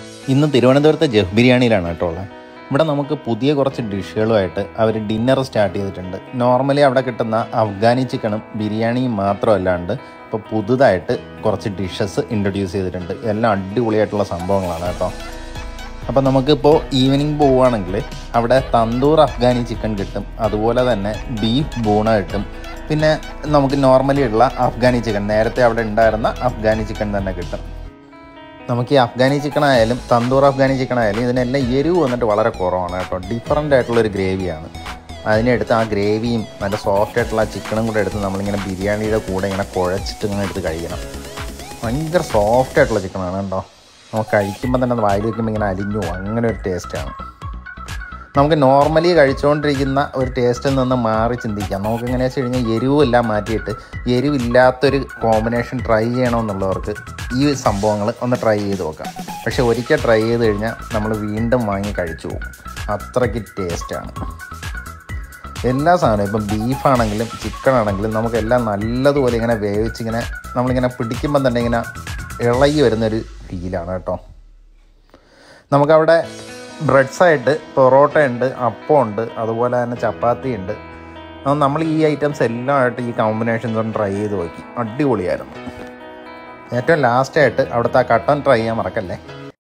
ഇന്ന് തിരുവനന്തപുരത്തെ ജഫ് ബിരിയാണിയിലാണ് കേട്ടോ ഉള്ളത് ഇവിടെ നമുക്ക് പുതിയ കുറച്ച് ഡിഷുകളുമായിട്ട് അവർ ഡിന്നർ സ്റ്റാർട്ട് ചെയ്തിട്ടുണ്ട് നോർമലി അവിടെ കിട്ടുന്ന അഫ്ഗാനി ചിക്കനും ബിരിയാണിയും മാത്രമല്ലാണ്ട് ഇപ്പോൾ പുതുതായിട്ട് കുറച്ച് ഡിഷസ് ഇൻട്രൊഡ്യൂസ് ചെയ്തിട്ടുണ്ട് എല്ലാം അടിപൊളിയായിട്ടുള്ള സംഭവങ്ങളാണ് കേട്ടോ അപ്പം നമുക്കിപ്പോൾ ഈവനിങ് പോവുകയാണെങ്കിൽ അവിടെ തന്തൂർ അഫ്ഗാനി ചിക്കൻ കിട്ടും അതുപോലെ തന്നെ ബീഫ് ബൂണ കിട്ടും പിന്നെ നമുക്ക് നോർമലി ഉള്ള അഫ്ഗാനി ചിക്കൻ നേരത്തെ അവിടെ ഉണ്ടായിരുന്ന അഫ്ഗാനി ചിക്കൻ തന്നെ കിട്ടും നമുക്ക് ഈ അഫ്ഗാനി ചിക്കൻ ആയാലും തന്തൂർ അഫ്ഗാനി ചിക്കൻ ആയാലും ഇതിനെല്ലാം എരിവ് വന്നിട്ട് വളരെ കുറവാണ് കേട്ടോ ഡിഫറൻ്റ് ആയിട്ടുള്ളൊരു ഗ്രേവിയാണ് അതിനെടുത്ത് ആ ഗ്രേവിയും നല്ല സോഫ്റ്റ് ആയിട്ടുള്ള ചിക്കനും കൂടെ എടുത്ത് നമ്മളിങ്ങനെ ബിരിയാണിയുടെ കൂടെ ഇങ്ങനെ കുഴച്ചിട്ട് ഇങ്ങനെ എടുത്ത് കഴിക്കണം ഭയങ്കര സോഫ്റ്റ് ആയിട്ടുള്ള ചിക്കനാണ് കേട്ടോ നമുക്ക് കഴിക്കുമ്പോൾ തന്നെ അത് വായിൽ വയ്ക്കുമ്പോൾ ഇങ്ങനെ അലിഞ്ഞു പോകും അങ്ങനെ ഒരു ടേസ്റ്റാണ് നമുക്ക് നോർമലി കഴിച്ചുകൊണ്ടിരിക്കുന്ന ഒരു ടേസ്റ്റിൽ നിന്ന് മാറി ചിന്തിക്കാം നമുക്ക് എങ്ങനെയാ വെച്ച് കഴിഞ്ഞാൽ എരിവുമെല്ലാം മാറ്റിയിട്ട് എരിവില്ലാത്തൊരു കോമ്പിനേഷൻ ട്രൈ ചെയ്യണമെന്നുള്ളവർക്ക് ഈ സംഭവങ്ങൾ ഒന്ന് ട്രൈ ചെയ്ത് നോക്കാം പക്ഷേ ഒരിക്കൽ ട്രൈ ചെയ്ത് കഴിഞ്ഞാൽ നമ്മൾ വീണ്ടും വാങ്ങി കഴിച്ചു പോകും അത്രയ്ക്ക് ടേസ്റ്റാണ് എല്ലാ സാധനവും ഇപ്പം ബീഫാണെങ്കിലും ചിക്കൻ ആണെങ്കിലും നമുക്കെല്ലാം നല്ലതുപോലെ ഇങ്ങനെ വേവിച്ച് ഇങ്ങനെ നമ്മളിങ്ങനെ പിടിക്കുമ്പം തന്നെ ഇങ്ങനെ ഇളകി വരുന്നൊരു ഫീലാണ് കേട്ടോ നമുക്കവിടെ ബ്രെഡ്സായിട്ട് പൊറോട്ട ഉണ്ട് അപ്പം ഉണ്ട് അതുപോലെ തന്നെ ചപ്പാത്തി ഉണ്ട് അത് നമ്മൾ ഈ ഐറ്റംസ് എല്ലാം ആയിട്ട് ഈ കോമ്പിനേഷൻസ് ഒന്ന് ട്രൈ ചെയ്ത് നോക്കി അടിപൊളിയായിരുന്നു ഏറ്റവും ലാസ്റ്റായിട്ട് അവിടുത്തെ ആ കട്ടൻ ട്രൈ ചെയ്യാൻ മറക്കല്ലേ